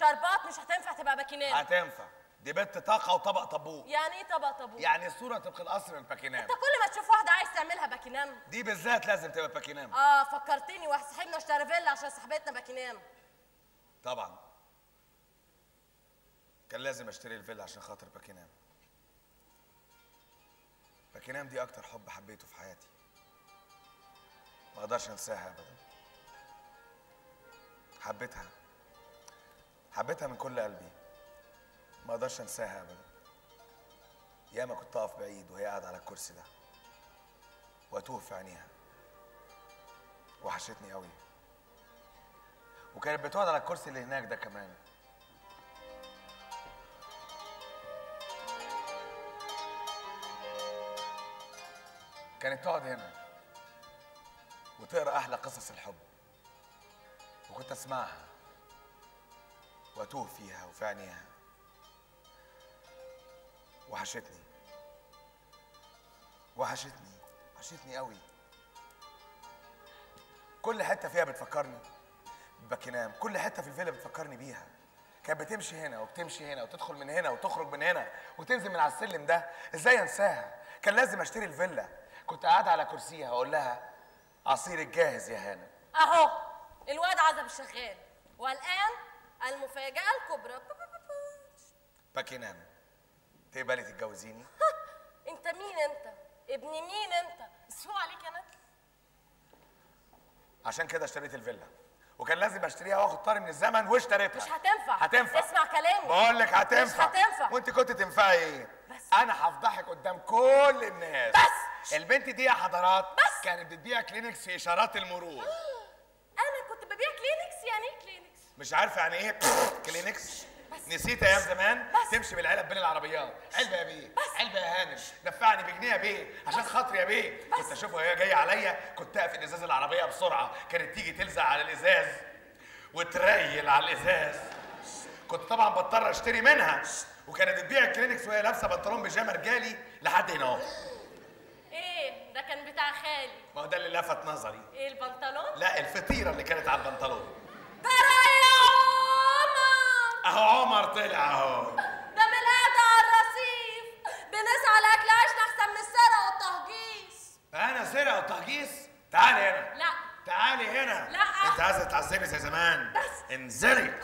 شربات مش هتنفع تبقى باكينام هتنفع دي بنت طاقه وطبق طابوق يعني ايه طبق طابور يعني الصوره تبقى القصر من باكينام انت كل ما تشوف واحده عايز تعملها باكينام دي بالذات لازم تبقى باكينام اه فكرتني واحد صاحبنا اشترى فيلا عشان صاحبتنا باكينام طبعا كان لازم اشتري الفيلا عشان خاطر باكينام باكينام دي اكتر حب حبيته في حياتي ما اقدرش انساها ابدا حبيتها حبيتها من كل قلبي ما اقدرش انساها ابدا ياما كنت اقف بعيد وهي قاعده على الكرسي ده واتوه في عينيها وحشتني قوي وكانت بتقعد على الكرسي اللي هناك ده كمان كانت تقعد هنا وتقرا احلى قصص الحب وكنت اسمعها واتوه فيها وفي عينيها وحشتني وحشتني وحشتني قوي كل حته فيها بتفكرني بباكينام كل حته في الفيلا بتفكرني بيها كانت بتمشي هنا وبتمشي هنا وتدخل من هنا وتخرج من هنا وتنزل من على السلم ده ازاي انساها كان لازم اشتري الفيلا كنت قاعد على كرسيها اقول لها عصيرك جاهز يا هانم اهو الواد عزب الشغال والان المفاجاه الكبرى باكينام تقبلي تتجوزيني انت مين انت ابن مين انت اسمعوا عليك انا عشان كده اشتريت الفيلا وكان لازم اشتريها واخد طاري من الزمن واشتريتها مش هتنفع هتنفع اسمع كلامي بقول لك هتنفع مش هتنفع وانت كنت تنفعي ايه بس. انا هفضحك قدام كل الناس بس. البنت دي يا حضرات بس. كانت بتبيع كلينكس في اشارات المرور انا كنت ببيع كلينكس يعني ايه كلينكس مش عارفه يعني ايه كلينكس نسيت ايام زمان بس. تمشي بالعلب بين العربيات علبه يا بيه علبه يا هانم دفعني بجنيه يا بيه عشان خاطري يا بيه كنت اشوفها وهي جايه عليا كنت اقفل ازاز العربيه بسرعه كانت تيجي تلزق على الازاز وتريل على الازاز كنت طبعا بضطر اشتري منها وكانت بتبيع الكلينكس وهي لابسه بنطلون بيجامه رجالي لحد هنا اهو ايه ده كان بتاع خالي ما هو ده اللي لفت نظري ايه البنطلون لا الفطيره اللي كانت على البنطلون ترى يا عمر اهو عمر طلع اهو ده من القعدة على الرصيف بنسعى لاكل عيشنا احسن من السرقه والتهجيص انا سرقه وتهجيص تعالي هنا لا تعالي هنا لا. انت عايزه تعذبي زي زمان بس. انزلي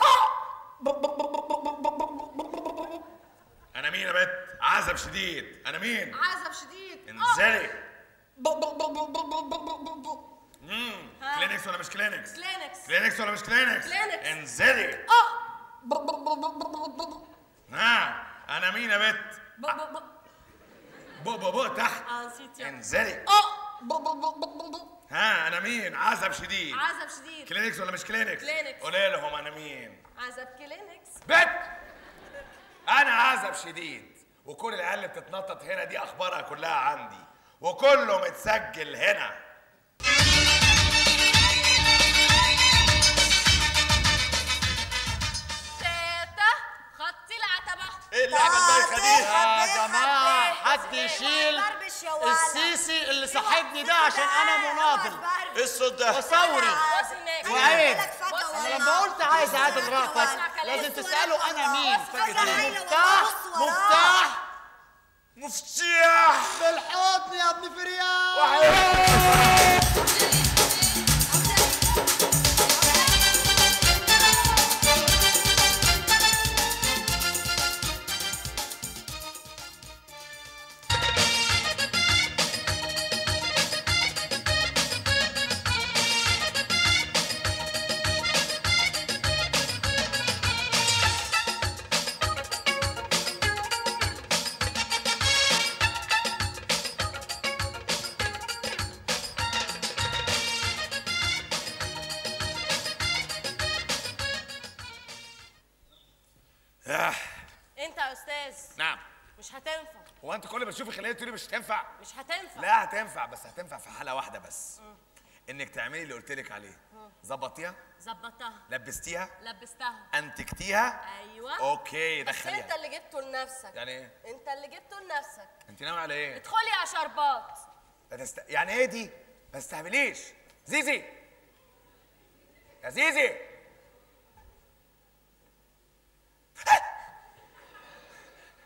انا مين يا بت عزب شديد انا مين عزب شديد انزلي امم ها. كلينكس ولا مش كلينكس كلينكس كلينكس ولا مش كلينكس كلينكس. انزلي اه ها انا مين يا بت ب- ب- ب- بق بق بق تحت اه نسيت يعني انزلي اه ب- ب- ب- ب- ب- ها انا مين عزب شديد عزب شديد كلينكس ولا مش كلينكس كلينكس. قولي لهم انا مين عزب كلينكس بت انا عزب شديد وكل العيال اللي بتتنطط هنا دي اخبارها كلها عندي وكله متسجل هنا تاتا خطي العتبة ايه اللعبه البايخه دي يا جماعة حد يشيل السيسي اللي صاحبني ده عشان انا مناضل ايه الصوت ده وثوري بص هناك وعيب بص انا هناك. لما قلت عايز اعادل رأفت لازم تسألوا انا مين مفتاح مفتاح مفتاح بالحضن يا ابن فريال آه. انت يا استاذ نعم مش هتنفع هو انت كل ما تشوفي خليه تقولي مش هتنفع مش هتنفع لا هتنفع بس هتنفع في حاله واحده بس انك تعملي اللي قلت لك عليه ظبطيها ظبطتها لبستيها لبستها انتجتيها ايوه اوكي بس انت دخليها اللي جبته لنفسك يعني ايه انت اللي جبته لنفسك انت ناوي على ايه ادخلي يا شربات لا تست... يعني ايه دي ما تستهبليش زيزي يا زيزي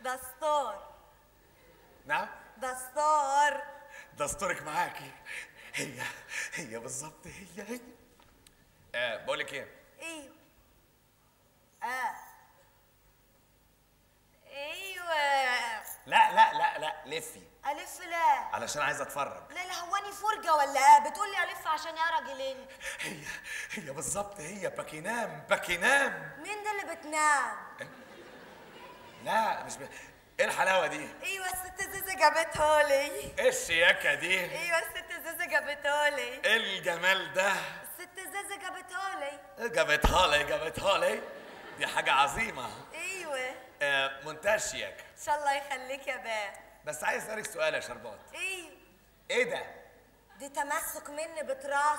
دستور نعم دستور دستورك معاكي هي هي بالظبط هي هي آه بقول لك ايه ايوه اه ايوه لا لا لا لا لفي الف لا علشان عايز اتفرج لا لا هواني فرجه ولا ايه بتقول لي الف عشان يا راجلين هي هي بالظبط هي باكينام باكينام مين ده اللي بتنام لا مش ب... ايه الحلاوه دي ايوه الست زيزة جابته لي ايه الشياكه دي ايوه الست زيزة جابته لي ايه الجمال ده الست زيزة جابته لي جابتها لي جابتها لي دي حاجه عظيمه ايوه آه منتهى الشياكه ان شاء الله يخليك يا باه بس عايز اسالك سؤال يا شربات ايوه ايه ده دي تمسك مني بتراس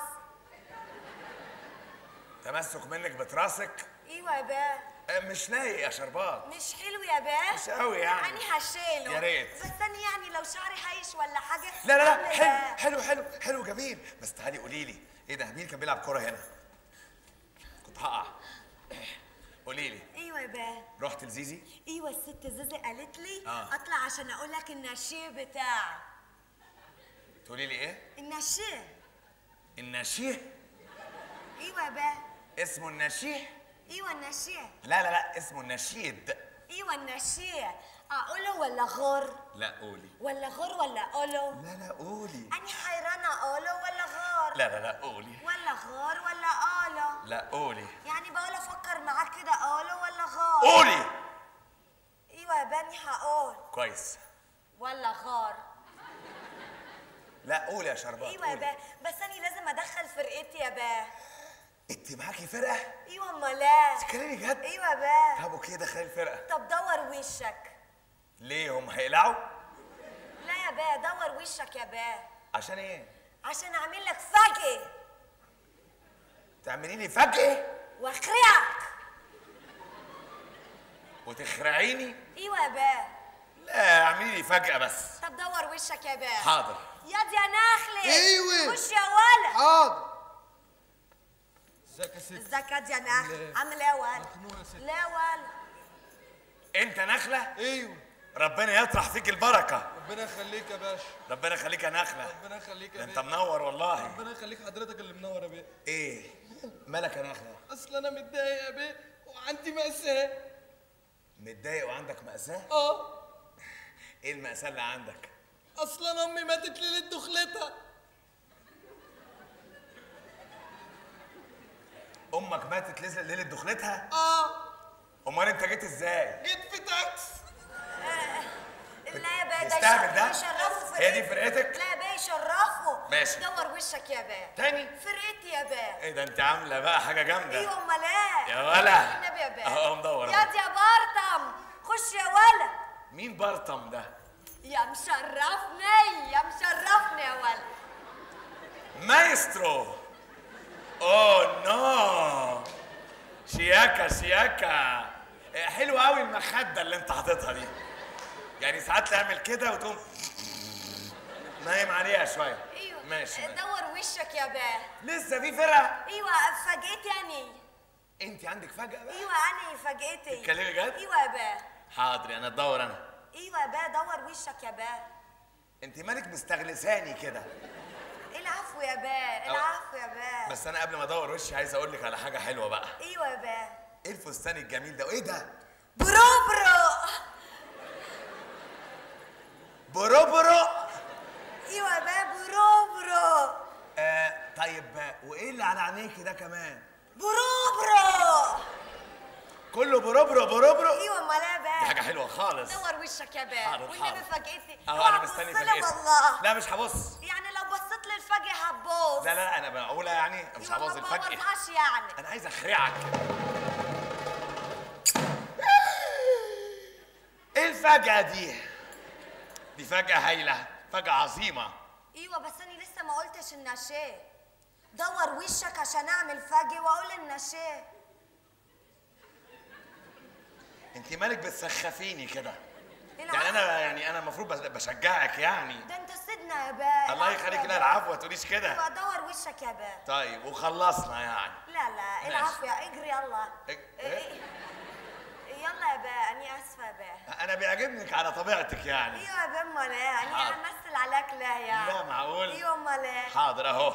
تمسك منك بتراسك ايوه يا باه آه مش لايق يا شربات مش حلو يا باه مش قوي يعني. يعني هشيله يا ريت. بس انا يعني لو شعري هايش ولا حاجه لا لا لا أعمل حلو إيه؟ حلو حلو حلو جميل بس تعالي قولي لي ايه ده مين كان بيلعب كوره هنا كنت هقع قولي لي ايوه يا باه رحت لزيزي ايوه الست زيزي قالت لي آه. اطلع عشان اقول لك النشيه بتاعي تقولي لي ايه النشيه النشيه ايوه يا باه اسمه النشيه ايوه النشيه لا لا لا اسمه النشيد ايوه النشيه اقوله ولا غر لا قولي ولا غر ولا اقوله لا لا قولي اني حيرانه اقوله ولا غار لا لا لا قولي ولا غار ولا اقوله لا قولي يعني بقول افكر معاك كده اقوله ولا غار قولي ايوه يا بني هقول كويس ولا غار لا قولي يا شربات ايوه يا قولي. باه بس انا لازم ادخل فرقتي يا باه انت معاكي فرقه ايوه امال ايه تتكلمي جد ايوه يا باه طب اوكي دخلي الفرقه طب دور وشك ليه هم هيقلعوا لا يا باه دور وشك يا باه عشان ايه عشان اعمل لك فجأة تعملي لي فجأة واخرعك وتخرعيني ايوه يا باه لا اعملي لي فجأة بس طب دور وشك يا باه حاضر ياض يا نخلة أيوة. خش يا ولد حاضر ازيك يا ست ازيك ياض يا نخل لا. عامل ايه يا ولد مخنوق يا ست لا ولد انت نخلة ايوه ربنا يطرح فيك البركة ربنا يخليك يا باشا ربنا يخليك يا نخلة ربنا يخليك ده يا انت بيه منور والله ربنا يخليك حضرتك اللي منور يا بيه ايه مالك يا نخلة اصل انا متضايق يا بيه وعندي مأساة متضايق وعندك مأساة اه ايه المأساة اللي عندك اصل انا امي ماتت ليله دخلتها امك ماتت ليلة ليلة دخلتها اه امال انت جيت ازاي جيت في تاكس لا يا باه ده تستهبل ده؟ يشرفوا هي دي فرقتي. فرقتك؟ لا يا باه يشرفوا ماشي. دور وشك يا باه تاني فرقتي يا باه ايه ده انت عاملة بقى حاجة جامدة ايوه امال ايه يا ولا النبي يا باه اهو مدور ياض يا بارتم خش يا ولد مين برطم ده يا مشرفني يا مشرفني يا ولد مايسترو اوه نو شياكة شياكة إيه، حلوة قوي المخدة اللي انت حاططها دي يعني ساعات تعمل كده وتقوم نايم عليها شوية ايوه ماشي ماشي. دور وشك يا باه لسه في فرقة ايوه فاجئتي اني انت عندك فجأة بقى ايوه اني فاجئتي تتكلمي جد؟ ايوه يا باه حاضر انا ادور انا ايوه يا باه دور وشك يا باه انت مالك مستغلساني كده العفو يا باه العفو يا باه بس انا قبل ما ادور وشي عايز اقول لك على حاجة حلوة بقى ايوه يا باه ايه الفستان الجميل ده وايه ده برو برو برو برو ايوه يا باه برو برو آه طيب آه، وايه اللي على عينيكي ده كمان برو برو كله برو برو برو برو ايوه امال ايه يا دي باه حاجة حلوة خالص دور وشك يا باه حاضر، والنبي حاضر. فاجئتي اهو اوعى انا مستني تبص لي فاجئتك والله لا مش هبص يعني لو بصيت لي الفجأة هتبوظ لا لا لا انا بقولها يعني مش أيوة، هبوظ ما الفجأة تبوظهاش يعني انا عايز اخرعك ايه الفجأة دي دي فجأة هايلة فجأة عظيمة ايوه بس انا لسه ما قلتش النشاه دور وشك عشان اعمل فجي واقول النشاه انت مالك بتسخفيني كده العفو. يعني انا يعني انا المفروض بس- بشجعك يعني ده انت سيدنا يا باه الله العفو يخليك يا لا باه. العفو ما تقوليش كده ايوه دور وشك يا باه طيب وخلصنا يعني لا لا العفو يا اجري يلا إيه؟ إيه- إيه. يلا يا باه اني اسفه يا باه انا بيعجبني بيعجبنك على طبيعتك يعني ايوه يا بيه امال ايه يعني حاضر. همثل عليك لا يعني لا معقول ايوه امال ايه حاضر اهو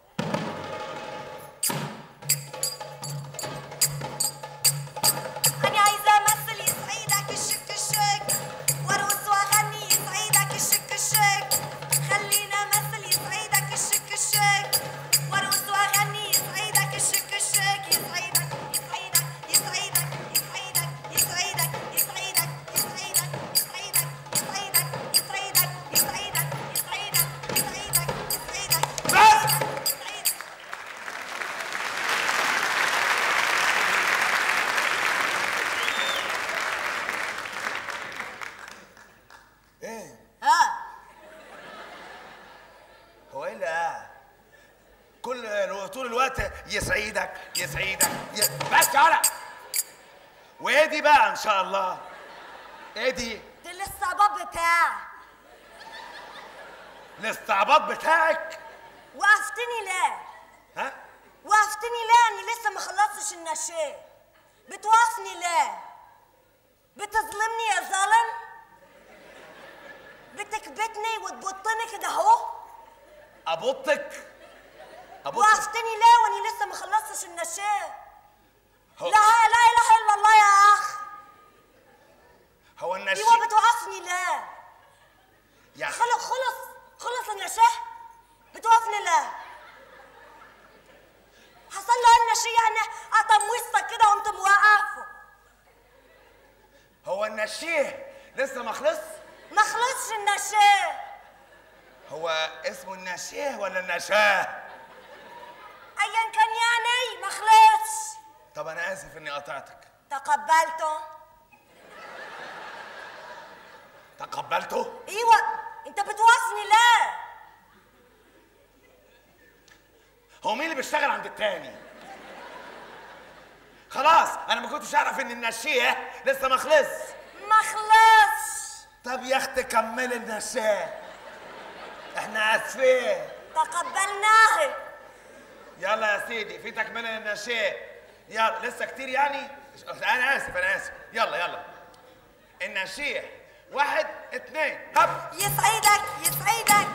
انا عايزه امثل يسعدك الشك الشك وارقص واغني يسعدك الشك الشك خلينا امثل يسعدك الشك الشك وارقص واغني يسعدك الشك الشك يسعدك يسعدك يسعدك يسعدك يسعدك يسعدك يسعدك يسعدك يسعدك يسعدك يسعدك يسعدك يسعدك يسعدك بس يسعدك ايه ها هو ايه اللي قاعد كل الو- طول الوقت يسعدك يسعدك ي... بس يلا وايه دي بقى ان شاء الله ايه دي ده الاستعباط بتاعي الاستعباط بتاعك وقفتني ليه؟ ها وقفتني ليه اني لسه ما خلصتش النشاه بتوقفني ليه بتظلمني يا ظالم بتكبتني وتبطني كده اهو ابطك ابطك وقفتني ليه واني لسه ما خلصتش النشاه هو, لا لا اله الا الله يا اخ هو النشي ايوه بتوقفني ليه يعني خلص خلص خلص النشاه بتوقفني ليه حصل له النشيه يعني قطم وسطك كده وانت موقفه هو النشيه لسه ما خلص ما خلصش النشاه هو اسمه النشيه ولا النشاه ايا كان يعني ما خلصش طب انا اسف اني قطعتك تقبلته تقبلته ايوه انت بتوصني ليه هو مين اللي بيشتغل عند التاني خلاص انا ما كنتش اعرف ان النشيه لسه ما خلص ما خلصش طب يا اختي كملي النشاه احنا اسفين تقبلناه يلا يا سيدي في تكمله للنشاه يلا لسه كتير يعني انا اسف انا اسف يلا يلا النشيه واحد اتنين هب يسعدك يسعدك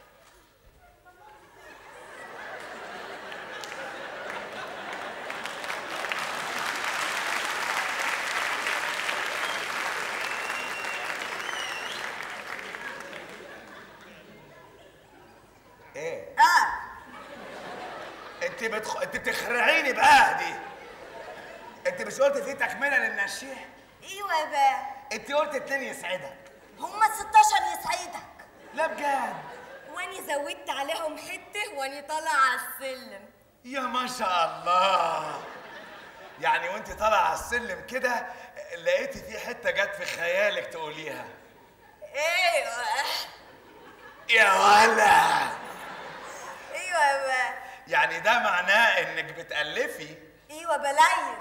ايه اه انت بتخ... انت بتخرعيني باهدي انت مش قلت في تكمله للنشيه ايوه يا باه انت قلت اتنين يسعدك هما 16 يسعدك لا بجد واني زودت عليهم حته واني طالعه على السلم يا ما شاء الله يعني وانت طالعه على السلم كده لقيتي في حته جت في خيالك تقوليها ايوه يا ولا ايوه يا باه يعني ده معناه انك بتألفي ايوه بليف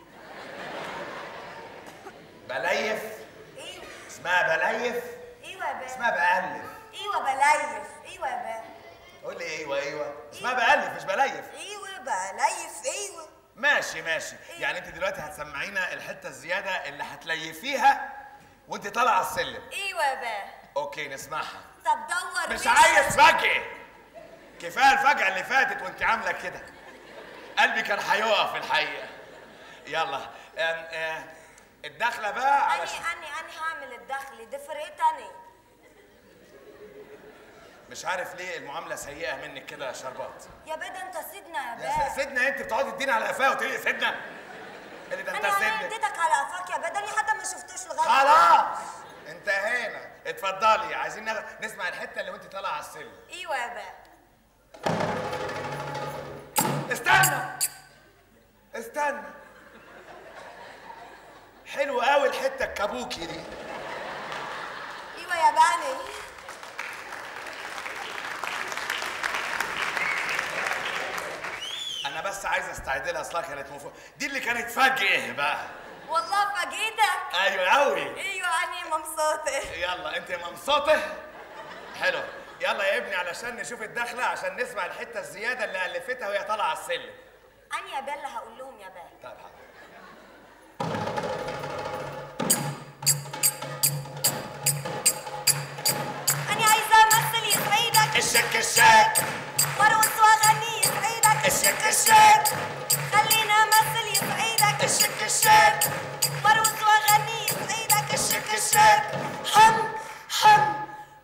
بليف ايوه اسمها بليف ايوه يا باه اسمها بألف ايوه بليف ايوه يا باه قولي ايوه ايوه اسمها بألف مش بليف ايوه بليف ايوه ماشي ماشي يعني انت دلوقتي هتسمعينا الحته الزياده اللي هتليفيها وانت طالعه على السلم ايوه يا باه اوكي نسمعها طب دور مش وشك. عايز فجأة كفايه الفجأة اللي فاتت وانت عامله كده قلبي كان هيقف في الحقيقه يلا آم، آه، الدخله بقى اني علشان اني اني هعمل الدخل دي فرقتني مش عارف ليه المعامله سيئه منك كده يا شربات يا بدا انت سيدنا يا يا باه س- سيدنا انت بتقعدي تديني على قفاه وتقولي لي سيدنا اللي ده انت انا انا سيدنا اديتك على قفاك يا بدني حتى ما شفتوش لغايه خلاص انتهينا اتفضلي عايزين نغ... نسمع الحته اللي وانت طالعه على السلم ايوه يا باه استنى استنى حلو قوي الحته الكابوكي دي ايوه يا باني انا بس عايز استعد لها اصلها كانت مفروض دي اللي كانت فجأة بقى والله فاجئتك ايوه قوي ايوه اني مبسوطه يلا انت مبسوطه حلو يلا يا ابني علشان نشوف الدخله عشان نسمع الحته الزياده اللي الفتها وهي طالعه على السلم اني يا بella هقول لهم يا باه طيب حاضر الشك الشك وارقص واغني يسعدك الشك الشك خلينا امثل يسعدك الشك الشك وارقص واغني يسعدك الشك الشك حم حم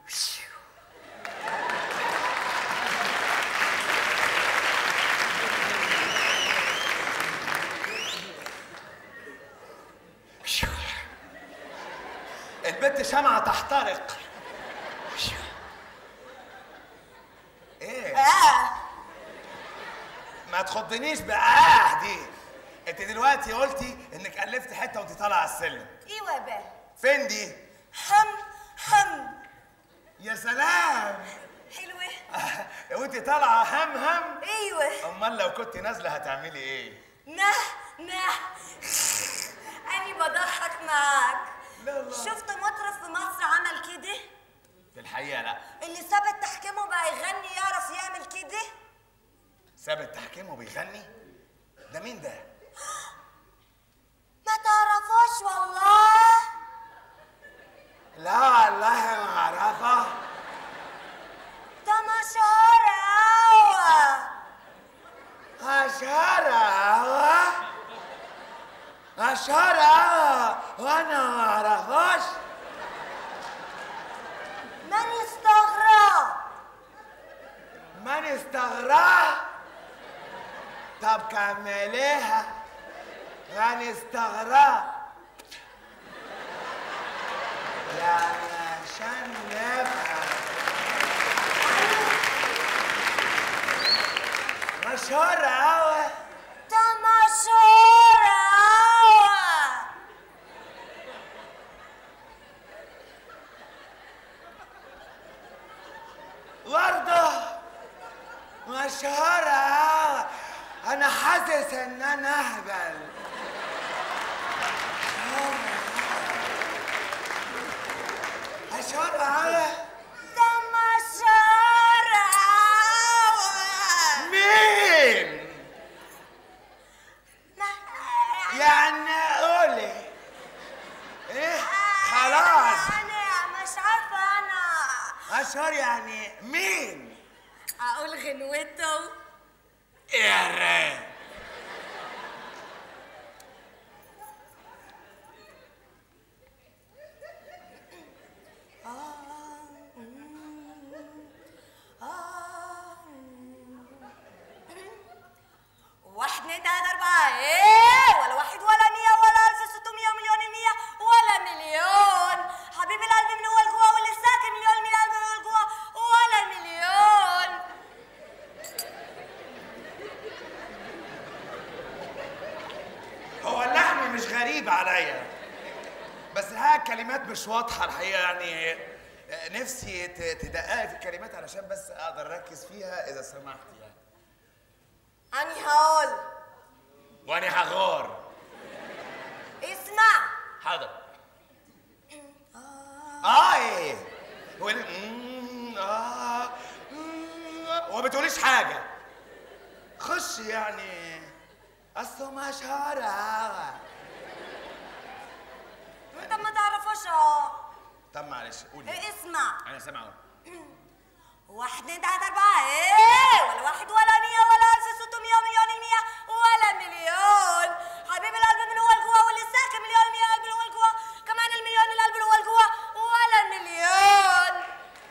البنت شمعة تحترق ايه اه ما تخضنيش بآه دي انت دلوقتي قلتي انك الفت حته وانت طالعه على السلم ايوه بقى فين دي حم حم يا سلام حلوه وانت طالعه هم هم ايوه امال لو كنت نازله هتعملي ايه نه نه اني بضحك معاك لا لا. شفت مطرب في مصر عمل كده في الحقيقه لا اللي ساب التحكيم وبقى يغني يعرف يعمل كده ساب التحكيم وبيغني ده مين ده ما تعرفوش والله لا والله ما اعرفه ده مشهور قوي اشهر هوا اشهر هوا وانا ما اعرفوش من يستغرب من استغرب طب كمليها من استغرب يعني عشان نفهم مشهور أوي ده مشهور قوي برضه مشهور أوي أنا حاسس إن أنا أهبل مشهور أوي ده مشهور قوي مين؟ يعني قولي ايه خلاص انا مش عارفه انا اشهر يعني مين اقول غنوته يا ريت واحد اتنين تلاته اربعه ايه ولا واحد ولا مية ولا الف ستمية ومليون المية ولا مليون حبيب القلب من هو لجوه واللي ساكن مليون من القلب من هو لجوه ولا مليون هو اللحن مش غريب عليا بس ها كلمات مش واضحه الحقيقه يعني آه، نفسي ت- تدققي في الكلمات علشان بس اقدر اركز فيها اذا سمحت يعني اني هقول وانا هغار اسمع حاضر اه ايه هو ال- مم، اه مم، وما بتقوليش حاجه خش يعني اصله مشهور أوي. انت ما تعرفوش اهو طب معلش قولي إيه، اسمع انا سامع أهو. واحد اتنين تلاته اربعه ايه ولا واحد ولا مية ولا الف ستمية ومليون المية ولا مليون حبيب القلب من هو لجوه واللي ساكن مليون المية قلب من هو لجوه كمان المليون القلب من هو لجوه ولا مليون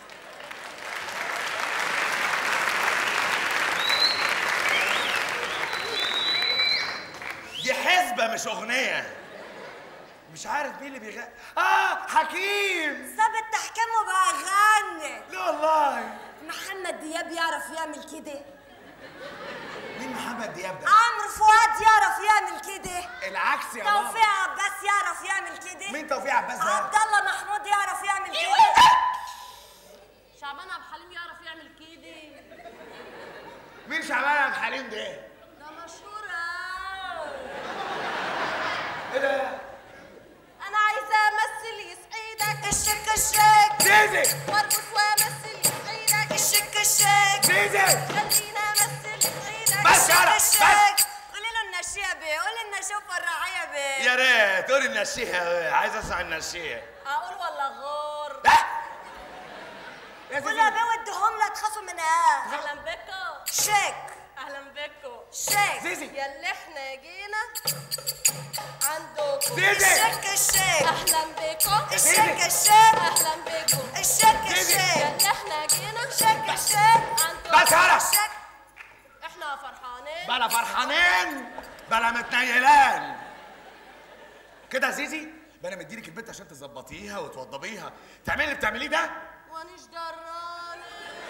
دي حسبه مش اغنيه مش عارف مين اللي بيغني اه حكيم ساب التحكيم وبقى غني لا والله محمد دياب يعرف يعمل كده مين محمد دياب ده عمرو فؤاد يعرف يعمل كده العكس يا بابا توفيق عباس يعرف يعمل كده مين توفيق عباس ده عبد الله محمود يعرف يعمل كده شعبان عبد الحليم يعرف يعمل كده مين شعبان عبد الحليم ده ده مشهور أوي. ايه ده انا عايزه امثل يسعدك الشك الشك زيزي وارقص وامثل يسعدك الشك الشك زيزي خلينا امثل يسعدك بس يلا بس الشك قولي له النشيه بيه قولي لنا شوف الرعايه بيه يا ريت قولي النشيه عايز اسمع النشيه اقول ولا غور لا يا زيزي. ولا بودهم لا تخافوا منها اهلا بكم شيك اهلا بكم شيك زيزي يلي احنا جينا عندكم زيزي الشيك الشيك اهلا بكم الشيك الشيك اهلا بكم الشيك زيزي. الشيك يلي احنا جينا الشيك الشيك عندكم بس هلا الشيك احنا فرحانين بلا فرحانين بلا متنيلان كده يا زيزي بقى انا مديلك البنت عشان تظبطيها وتوضبيها تعملي اللي بتعمليه ده وانيش دراني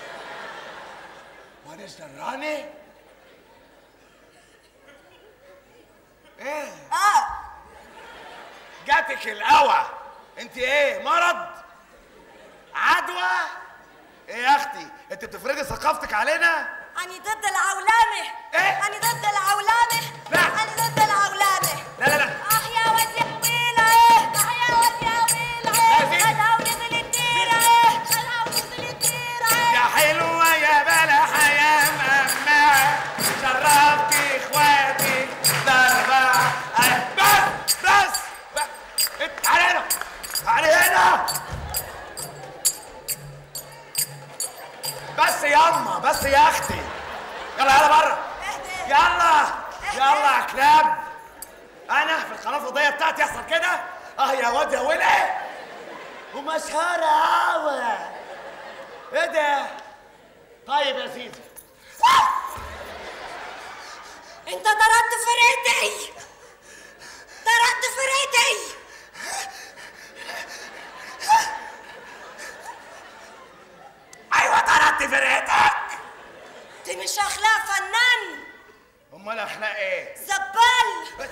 وانا دراني ايه اه جاتك القوى انت ايه مرض عدوى ايه يا اختي انت بتفرضي ثقافتك علينا أنا ضد العولمة إيه؟ أنا ضد العولمة لا. أنا ضد العولمة لا لا لا آه يا واد يا ويلة إيه آه يا واد يا ويلة لا، إيه زيزي. خدعوني بالكتيرة إيه خدعوني بالكتيرة يا إيه حلوة يا بلح يا ماما شرفتي اخواتي ضربة أه، بس بس بس انت تعالي هنا تعالي هنا بس ياما بس يا اختي يلا يلا بره اهدي يلا يلا يا كلاب انا في القناه الفضائيه بتاعتي يحصل كده اه يا واد يا ولع ومشهورة قوي ايه ده طيب يا سيدي أنت طردت فريتي طردت فريتي ايوه طردت فرقتك دي مش أخلاق فنان امال اخلاق ايه زبال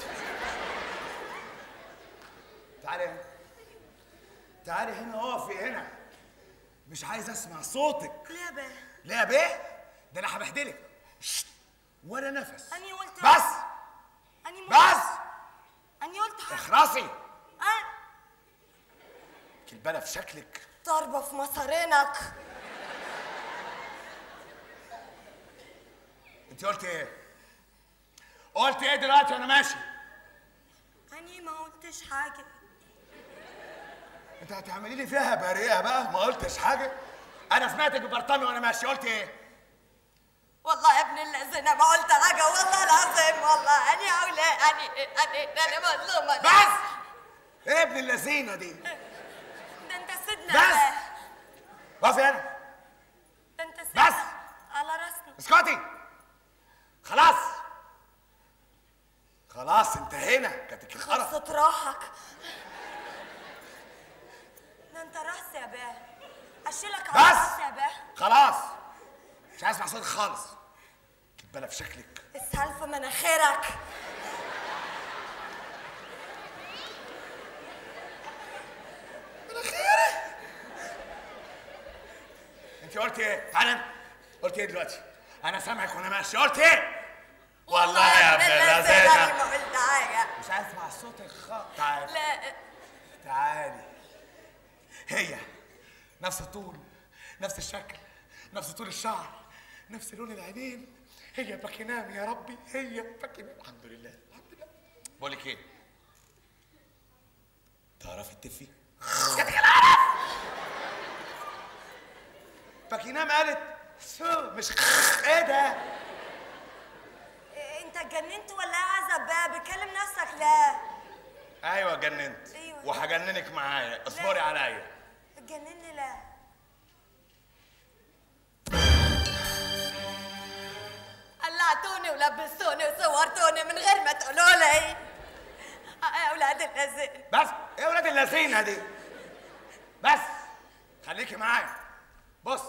تعالي هنا تعالي هنا اقفي هنا مش عايز اسمع صوتك ليه بقى ليه يا بيه ده انا هبهدلك شت. ولا نفس أنا قلت بس أنا بس أنا قلت حاجة اخرسي أنا كلبانه في شكلك ضربة في مصارينك انت قلت ايه قلت ايه دلوقتي وانا ماشي أنا ما قلتش حاجة انت هتعملي لي فيها بريئه بقى ما قلتش حاجه انا سمعتك ببرطمي وانا ماشي قلت ايه والله يا ابن الذين ما قلت حاجة والله العظيم والله أنا أولى أنا أنا أنا مظلومة بس ايه ابن اللذينه دي ده أنت سيدنا بس. بقى. وقفي هنا ده أنت سيدنا بس. على راسنا اسكتي خلاص خلاص انتهينا كانت القرف خلصت روحك ده أنت راس يا باه أشيلك على بس. راسي يا باه خلاص مش عايز اسمع صوتك خالص كلبانه في شكلك اسهل في مناخيرك انت قلت ايه تعالى انت. قلت ايه دلوقتي انا سامعك وانا ماشي قلت ايه والله يا ابن أنا اللذينه ما قلت حاجة مش عايز اسمع صوتك خالص تعالي لا تعالي هي نفس الطول نفس الشكل نفس طول الشعر نفس لون العينين هي باكينام يا ربي هي باكينام الحمد لله الحمد لله بقول لك ايه تعرفي تفي باكينام قالت سو مش ايه ده انت اتجننت ولا عزب بقى بكلم نفسك لا ايوه جننت أيوة. وهجننك معايا اصبري لا. عليا اتجنني لا قلعتوني ولبستوني وصورتوني من غير ما تقولوا لي آه يا اولاد الذين بس ايه ولاد اللذينه دي بس خليكي معايا بص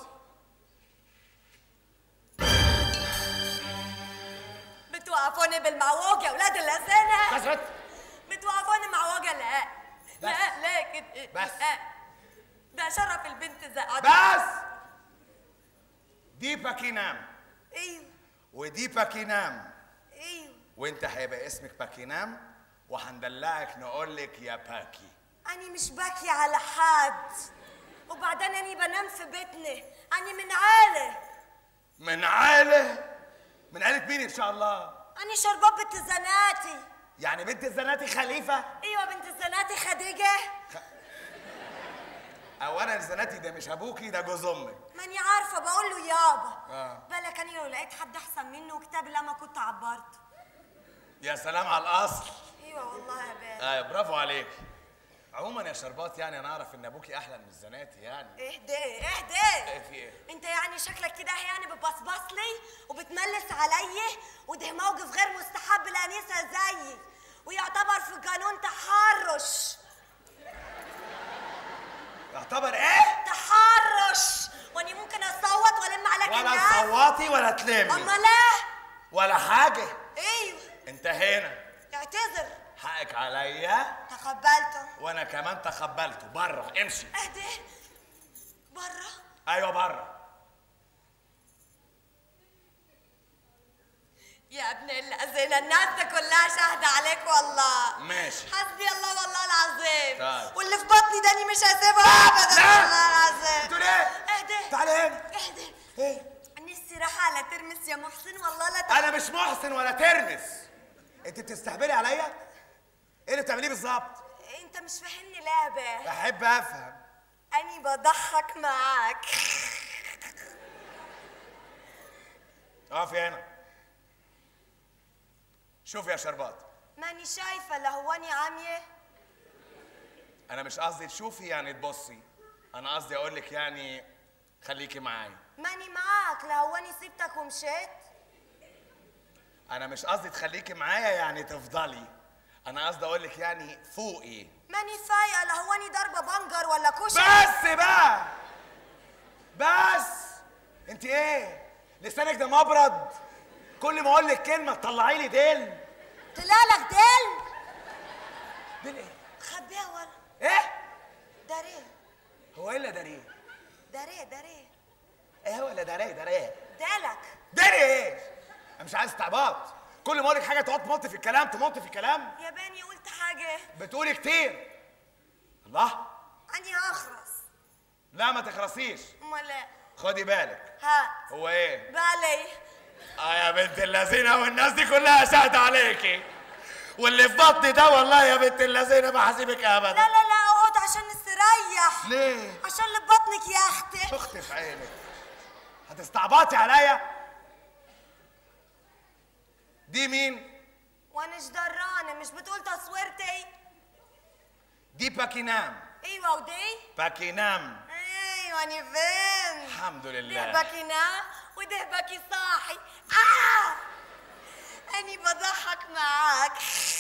بتوقفوني بالمعوج يا اولاد الذين بس بس بتوقفوني معوجه لا بس. لا لا كده بس. لا. ده شرف البنت زقعت بس دي باكينام ايوه ودي باكينام ايوه وانت هيبقى اسمك باكينام وهندلعك نقول لك يا باكي أنا مش باكي على حد وبعدين أنا بنام في بيتنا أنا من عالة من عائله من عائله مين ان شاء الله أنا شربات بنت زناتي يعني بنت الزناتي خليفه أيوة بنت زناتي خديجة اولا زناتي ده مش ابوكي ده جوز امك ماني عارفه بقول له يابا آه. بالك انا لو لقيت حد احسن منه كتاب لما كنت عبرت يا سلام على الاصل ايوه والله يا بال ايوه برافو عليك عموما يا شربات يعني انا اعرف ان ابوكي احلى من الزناتي يعني اهدى اهدى ايه في ايه انت يعني شكلك كده يعني بتبصبص لي وبتملس عليا وده موقف غير مستحب لانسه زيي ويعتبر في قانون تحرش يعتبر ايه تحرش واني ممكن اصوت والم عليك ولا الناس تصوتي ولا تلمي اما لا ولا حاجه ايوه انتهينا اعتذر حقك عليا تقبلته وانا كمان تقبلته بره امشي اهدى بره ايوه بره يا ابن الذين الناس دي كلها شاهدة عليك والله ماشي. حسبي الله والله العظيم طيب. واللي في بطني داني مش هسيبها ابدا لا. والله العظيم بتقول ايه اهدى تعالي هنا اهدى ايه نفسي رايحة على ترمس يا محسن والله لا ت... انا مش محسن ولا ترمس انت بتستهبلي عليا ايه اللي بتعمليه بالظبط انت مش فاهمني لعبة بحب افهم اني بضحك معاك اقفي هنا شوف يا شربات ماني شايفة لهواني عامية انا مش قصدي تشوفي يعني تبصي انا قصدي اقول لك يعني خليكي معايا ماني معاك لهواني سبتك ومشيت انا مش قصدي تخليكي معايا يعني تفضلي انا قصدي اقول لك يعني فوقي ماني فايقة لهواني ضربة بنجر ولا كشك بس بقى بس انت ايه لسانك ده مبرد كل ما اقول لك كلمه تطلعي لي ديل طلعلك دل ديل ايه خبيها ورا ايه داريه هو ايه اللي داريه داريه داريه ايه هو اللي داريه داريه دالك داري ايه انا مش عايز استعباط كل ما اقول لك حاجه تقعد تمط في الكلام تمط في الكلام يا بني قلت حاجة بتقولي كتير الله أني هخرس لا ما تخرسيش أمال إيه؟ خدي بالك هات هو ايه بالي اه يا بنت اللذينه والناس دي كلها شاهده عليكي واللي في بطني ده والله يا بنت اللذينه ما هسيبك لا ابدا لا لا اقعد عشان نستريح ليه عشان اللي ببطنك يا أختي اختي في عينك هتستعبطي عليا دي مين وأنا إيش درانة مش بتقول تصويرتي دي باكينام أيوة ودي باكينام أيوة أنا فهمت الحمد ده لله باكي نام وده باكي صاحي آه أني بضحك معاك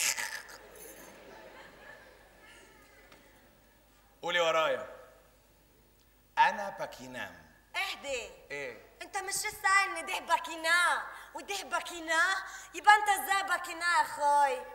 قولي ورايا انا باكينام اهدي ايه انت مش لسه قايل ان ده باكينا وده باكينا يبقى انت ازاي باكينا يا اخوي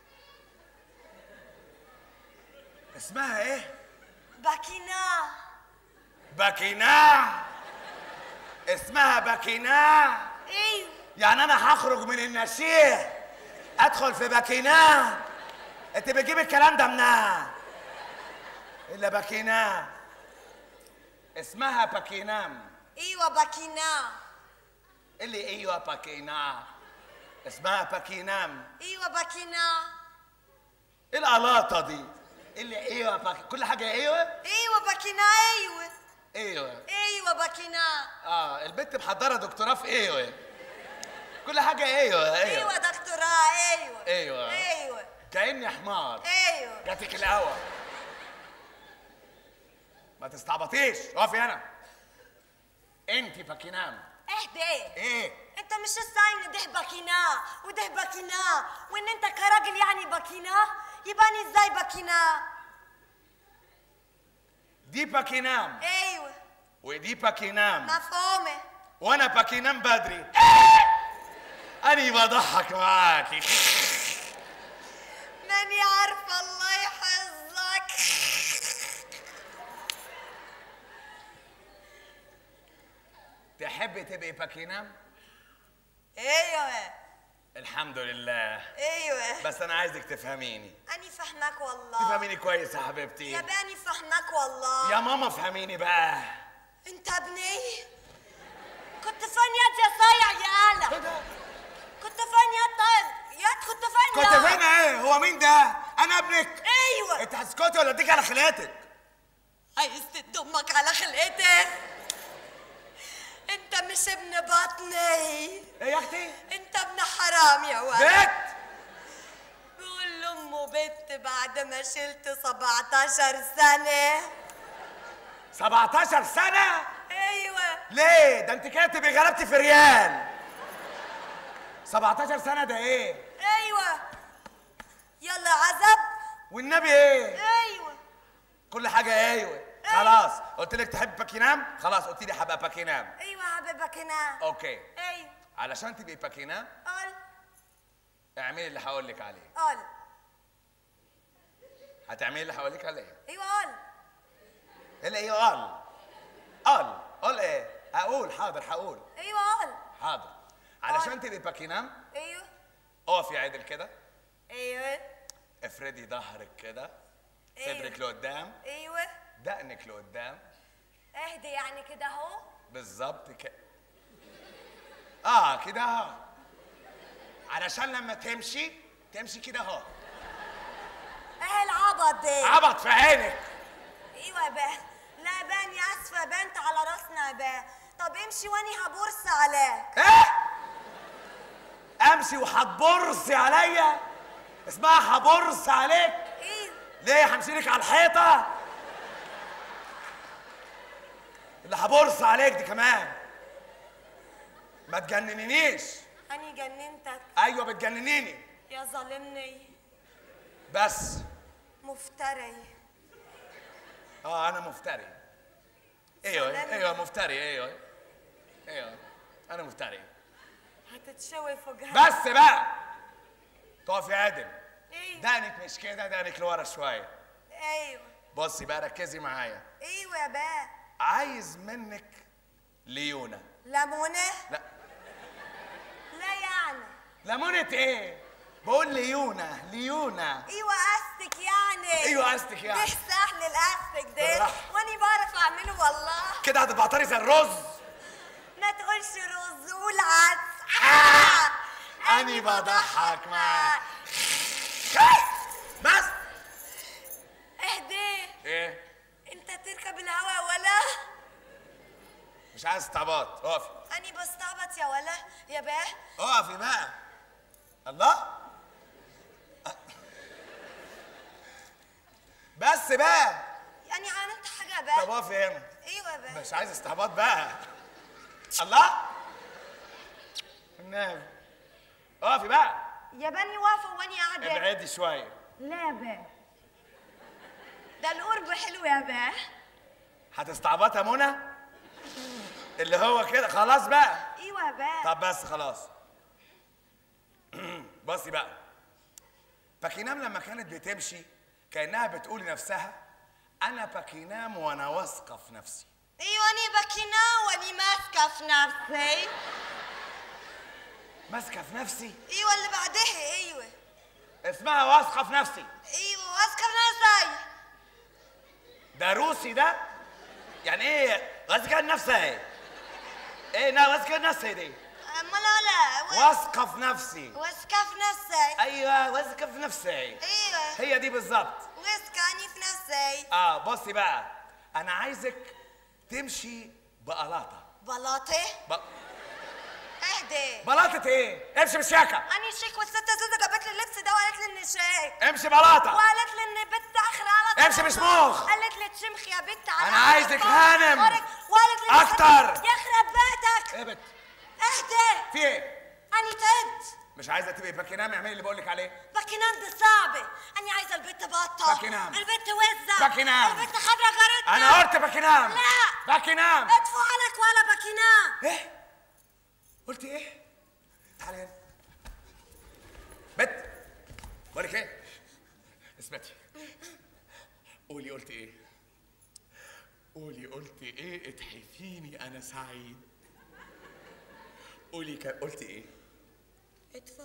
اسمها ايه باكينا باكينا اسمها باكينا ايوه يعني انا هخرج من النشيه ادخل في باكينا انت بتجيب الكلام ده منها الا باكينا اسمها باكينام ايوه باكينا اللي ايوه باكينا اسمها باكينام ايوه باكينا ايه القلاطه دي اللي ايوه باك... كل حاجه ايوه ايوه باكينا ايوه ايوه ايوه باكينا اه البنت محضره دكتوراه في ايوه كل حاجه ايوه ايوه, ايوه دكتوراه ايوه ايوه ايوه كاني حمار ايوه جاتك الهوا ما تستعبطيش اقفي هنا انت باكينام اهدي ايه انت مش لسه قايل ان ده باكينا وده باكينا وان انت كراجل يعني باكينا يبقى انا ازاي باكينا دي باكينام ايوه ودي باكينام مفهومه وانا باكينام بدري اني بضحك معاكي ماني عارفه الله يحفظك تحبي تبقي باكينام ايوه الحمد لله ايوه بس انا عايزك تفهميني اني فهمك والله تفهميني كويس يا حبيبتي يا باني فهمك والله يا ماما فهميني بقى انت ابني كنت فين يد يا صايع يا آلة كنت فين يد طيب يد كنت فين كنت يد؟ فين ايه هو مين ده انا ابنك ايوه انت هتسكتي ولا اديك على خلاتك عايز تدمك على خلقتك انت مش ابن بطني ايه يا اختي انت ابن حرام يا ولد بت بقول لامه بنت بعد ما شلت 17 سنة 17 سنة ايوه ليه ده انت كده تبقي غلبتي في ريال 17 سنة ده ايه ايوه يلا عزب والنبي ايه ايوه كل حاجة ايوه خلاص قلت لك تحب باكينام خلاص قلت لي هبقى باكينام ايوه حبيبك هنا اوكي ايوه علشان تبقي باكينام قول اعملي اللي هقول لك عليه قول هتعملي اللي هقول لك عليه ايوه قول ايه اللي ايه قال قال قال ايه هقول حاضر هقول ايوه قول حاضر علشان تبقي باكينام ايوه اقفي عدل كده ايوه افردي ظهرك كده أيوة. صدرك لقدام ايوه دقنك لقدام اهدي يعني كده اهو بالظبط كده اه كده اهو علشان لما تمشي تمشي كده اهو ايه العبط ده عبط في عينك ايوه يا باه لا بان يا اسفه بنت على راسنا يا باه طب امشي واني هبورس عليك ايه امشي وهتبرصي عليا اسمها هبرص عليك ايوه ليه همشي لك على الحيطه اللي هبرص عليك دي كمان ما تجننينيش اني جننتك ايوه بتجننيني يا ظالمني بس مفتري اه انا مفتري ايوه سلام. ايوه مفتري ايوه ايوه انا مفتري هتتشوي فوقها بس بقى تقفي عادل ايوه دقنك مش كده دقنك لورا شويه ايوه بصي بقى ركزي معايا ايوه يا باه عايز منك ليونه ليمونه لا لا يعني ليمونه ايه بقول ليونه ليونه ايوه قصدك يعني ايوه قصدك يعني ده سهل القصدك ده بالراحة. واني بعرف اعمله والله كده هتبعتري زي الرز ما تقولش رز قول عدس آه. أني بضحك معاك. بس اهدي ايه انت تركب الهوا ولا مش عايز استعباط اقفي اني بستعبط يا ولا يا باه اقفي بقى الله بس بقى يعني عملت حاجه يا طب باه اقفي هنا ايوه يا باه مش عايز استعباط بقى الله النبي اقفي بقى يا بني واقفه واني قاعده ابعدي شويه لا يا باه ده القرب حلو يا باه هتستعبط يا منى اللي هو كده خلاص بقى ايوه يا باه طب بس خلاص بصي بقى باكينام لما كانت بتمشي كانها بتقول لنفسها انا باكينام وانا واثقه في نفسي ايوه اني بكينا واني ماسكه في نفسي ماسكه في نفسي ايوه اللي بعدها ايوه اسمها واثقه في نفسي ايوه ماسكه في نفسي ده روسي ده يعني ايه واثقه في نفسها ايه ايه نا واثقه في نفسي دي امال لا واثقه في نفسي ماسكه في نفسي ايوه واثقه في نفسي ايوه هي دي بالظبط ماسكه اني في نفسي اه بصي بقى انا عايزك تمشي بقلاطه بلاطه ب... اهدي بلاطه ايه امشي بالشياكه اني شيك والست زوزة جابت لي اللبس ده وقالت لي اني شيك امشي بلاطه وقالت لي اني بنت اخر على امشي بشموخ. قالت لي تشمخ يا بنت على أنا عايزك طول. هانم. وقالت- وقالت لي أكتر. يخرب بيتك ايه بت اهدي في ايه اني تعبت مش عايزه تبقي باكينام اعملي اللي بقول لك عليه باكينام دي صعبة أنا عايزة البت بطة باكينام. البت وزة باكينام. البت خضرا غرتنا انا قلت باكينام لا. باكينام ادفع لك ولا باكينام ايه قلت ايه تعالي هنا بت بقول لك ايه اثبتي قولي قلت ايه قولي قلت ايه اتحفيني انا سعيد قولي كان قلت ايه ادفع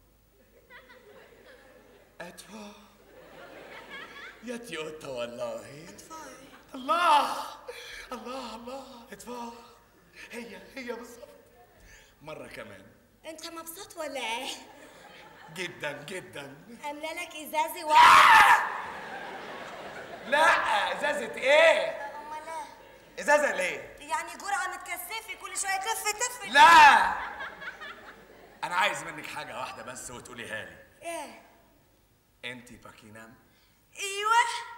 ادفع يا تيوتا والله ادفعي الله الله الله ادفع هي هي بالظبط مرة كمان أنت مبسوط ولا إيه؟ جدا جدا عاملة لك إزازة واحد لا ازازة ايه ازازه ليه يعني جرعه متكثفه كل شويه تف تف لا انا عايز منك حاجه واحده بس وتقوليها لي ايه انت باكينام ايوه